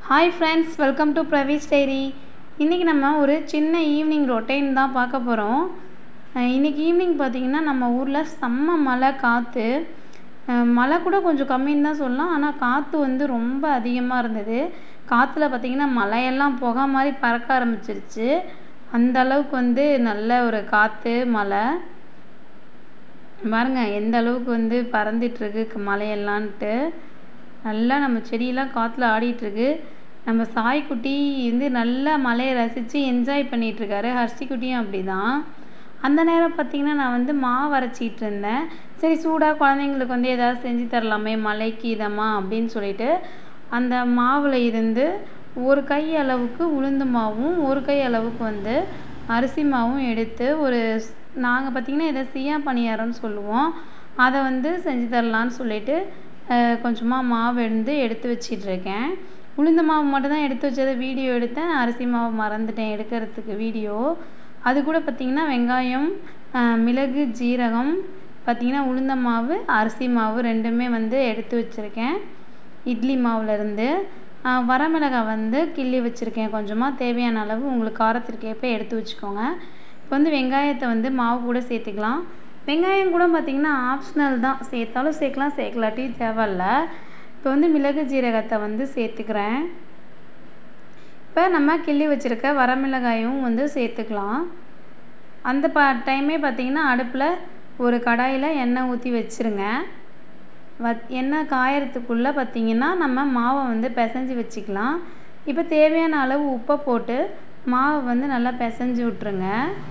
hi friends welcome to Pravi's diary இன்றைக்கி நம்ம ஒரு சின்ன ஈவினிங் ரொட்டைன் தான் பார்க்க போகிறோம் இன்றைக்கி ஈவினிங் பார்த்திங்கன்னா நம்ம ஊரில் செம்ம மழை காற்று மழை கூட கொஞ்சம் கம்மின்னு தான் சொல்லலாம் ஆனால் காற்று வந்து ரொம்ப அதிகமாக இருந்தது காற்றுல பார்த்திங்கன்னா மலையெல்லாம் புகை மாதிரி பறக்க ஆரம்பிச்சிருச்சு அந்த அளவுக்கு வந்து நல்ல ஒரு காற்று மழை பாருங்க எந்த அளவுக்கு வந்து பறந்துட்டுருக்கு மலையெல்லான்ட்டு நல்லா நம்ம செடியெல்லாம் காற்றுல ஆடிட்டுருக்கு நம்ம சாய்க்குட்டி வந்து நல்லா மலையை ரசித்து என்ஜாய் பண்ணிகிட்ருக்காரு ஹர்ஷிக்குட்டியும் அப்படி தான் அந்த நேரம் பார்த்திங்கன்னா நான் வந்து மாவு அரைச்சிட்டு இருந்தேன் சரி சூடாக குழந்தைங்களுக்கு வந்து எதாவது செஞ்சு தரலாமே மலைக்கு இதமாக அப்படின்னு சொல்லிட்டு அந்த மாவில் இருந்து ஒரு கை அளவுக்கு உளுந்து மாவும் ஒரு கை அளவுக்கு வந்து அரிசி மாவும் எடுத்து ஒரு நாங்கள் பார்த்திங்கன்னா இதை சியா பணியாரம்னு சொல்லுவோம் அதை வந்து செஞ்சு தரலான்னு சொல்லிட்டு கொஞ்சமாக மாவு எடுத்து எடுத்து வச்சிட்ருக்கேன் உளுந்த மாவு மட்டும் தான் எடுத்து வச்சதை வீடியோ எடுத்தேன் அரிசி மாவு மறந்துட்டேன் எடுக்கிறதுக்கு வீடியோ அது கூட பார்த்திங்கன்னா வெங்காயம் மிளகு ஜீரகம் பார்த்திங்கன்னா உளுந்த மாவு அரிசி மாவு ரெண்டுமே வந்து எடுத்து வச்சுருக்கேன் இட்லி மாவுலேருந்து வரமிளகாய் வந்து கிள்ளி வச்சுருக்கேன் கொஞ்சமாக தேவையான அளவு உங்களுக்கு காரத்திற்கேற்ப எடுத்து வச்சுக்கோங்க இப்போ வந்து வெங்காயத்தை வந்து மாவு கூட சேர்த்துக்கலாம் வெங்காயம் கூட பார்த்திங்கன்னா ஆப்ஷனல் தான் சேர்த்தாலும் சேர்க்கலாம் சேர்க்கலாட்டி தேவையில்ல இப்போ வந்து மிளகு ஜீரகத்தை வந்து சேர்த்துக்கிறேன் இப்போ நம்ம கிள்ளி வச்சுருக்க வரமிளகாயும் வந்து சேர்த்துக்கலாம் அந்த ப டைமே பார்த்திங்கன்னா அடுப்பில் ஒரு கடாயில் எண்ணெய் ஊற்றி வச்சுருங்க வ எண்ணெய் காயறதுக்குள்ளே பார்த்திங்கன்னா நம்ம மாவை வந்து பிசைஞ்சு வச்சுக்கலாம் இப்போ தேவையான அளவு உப்பை போட்டு மாவை வந்து நல்லா பிசைஞ்சு விட்ருங்க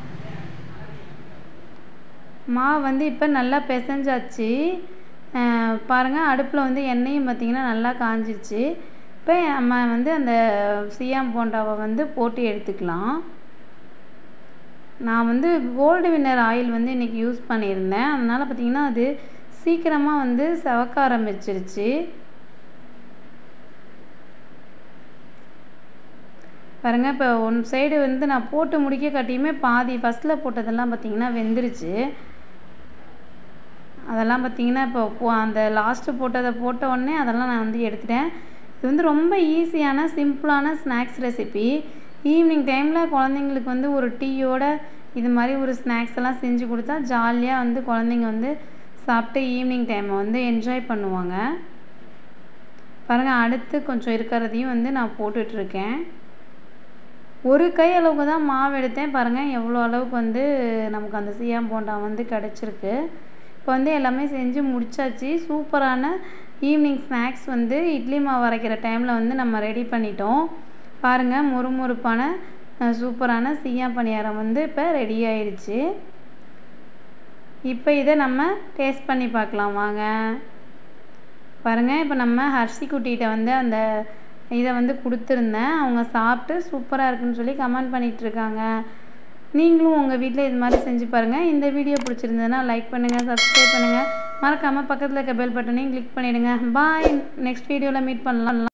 மாவு வந்து இப்போ நல்லா பிசைஞ்சாச்சு பாருங்கள் அடுப்பில் வந்து எண்ணெயும் பார்த்திங்கன்னா நல்லா காஞ்சிருச்சு இப்போ நம்ம வந்து அந்த சியாம் போண்டாவை வந்து போட்டு எடுத்துக்கலாம் நான் வந்து கோல்டு வின்னர் ஆயில் வந்து இன்றைக்கி யூஸ் பண்ணியிருந்தேன் அதனால் பார்த்திங்கன்னா அது சீக்கிரமாக வந்து செவக்க ஆரம்பிச்சிருச்சு பாருங்கள் இப்போ ஒன் சைடு வந்து நான் போட்டு முடிக்க காட்டியுமே பாதி ஃபஸ்ட்டில் போட்டதெல்லாம் பார்த்திங்கன்னா வெந்துருச்சு அதெல்லாம் பார்த்திங்கன்னா இப்போ அந்த லாஸ்ட்டு போட்டதை போட்ட உடனே அதெல்லாம் நான் வந்து எடுத்துட்டேன் இது வந்து ரொம்ப ஈஸியான சிம்பிளான ஸ்நாக்ஸ் ரெசிபி ஈவினிங் டைமில் குழந்தைங்களுக்கு வந்து ஒரு டீயோட இது மாதிரி ஒரு ஸ்நாக்ஸ் எல்லாம் செஞ்சு கொடுத்தா ஜாலியாக வந்து குழந்தைங்க வந்து சாப்பிட்டு ஈவினிங் டைமை வந்து என்ஜாய் பண்ணுவாங்க பாருங்கள் அடுத்து கொஞ்சம் இருக்கிறதையும் வந்து நான் போட்டுட்ருக்கேன் ஒரு கை அளவுக்கு தான் மாவு எடுத்தேன் பாருங்கள் எவ்வளோ அளவுக்கு வந்து நமக்கு அந்த சியாம் போண்டா வந்து கிடச்சிருக்கு இப்போ வந்து எல்லாமே செஞ்சு முடிச்சாச்சு சூப்பரான ஈவினிங் ஸ்நாக்ஸ் வந்து இட்லி மாவு அரைக்கிற டைமில் வந்து நம்ம ரெடி பண்ணிட்டோம் பாருங்கள் முறுமுறுப்பான சூப்பரான சியா பணியாரம் வந்து இப்போ ரெடி ஆயிடுச்சு இப்போ இதை நம்ம டேஸ்ட் பண்ணி பார்க்கலாம் வாங்க பாருங்கள் இப்போ நம்ம ஹர்ஷி குட்டிகிட்ட வந்து அந்த இதை வந்து கொடுத்துருந்தேன் அவங்க சாப்பிட்டு சூப்பராக இருக்குன்னு சொல்லி கமெண்ட் பண்ணிகிட்ருக்காங்க நீங்களும் உங்கள் வீட்டில் இது மாதிரி செஞ்சு பாருங்கள் இந்த வீடியோ பிடிச்சிருந்ததுன்னா லைக் பண்ணுங்கள் சப்ஸ்கிரைப் பண்ணுங்கள் மறக்காமல் பக்கத்தில் இருக்க பெல் பட்டனையும் கிளிக் பண்ணிவிடுங்க பாய் நெக்ஸ்ட் வீடியோவில் மீட் பண்ணலாம்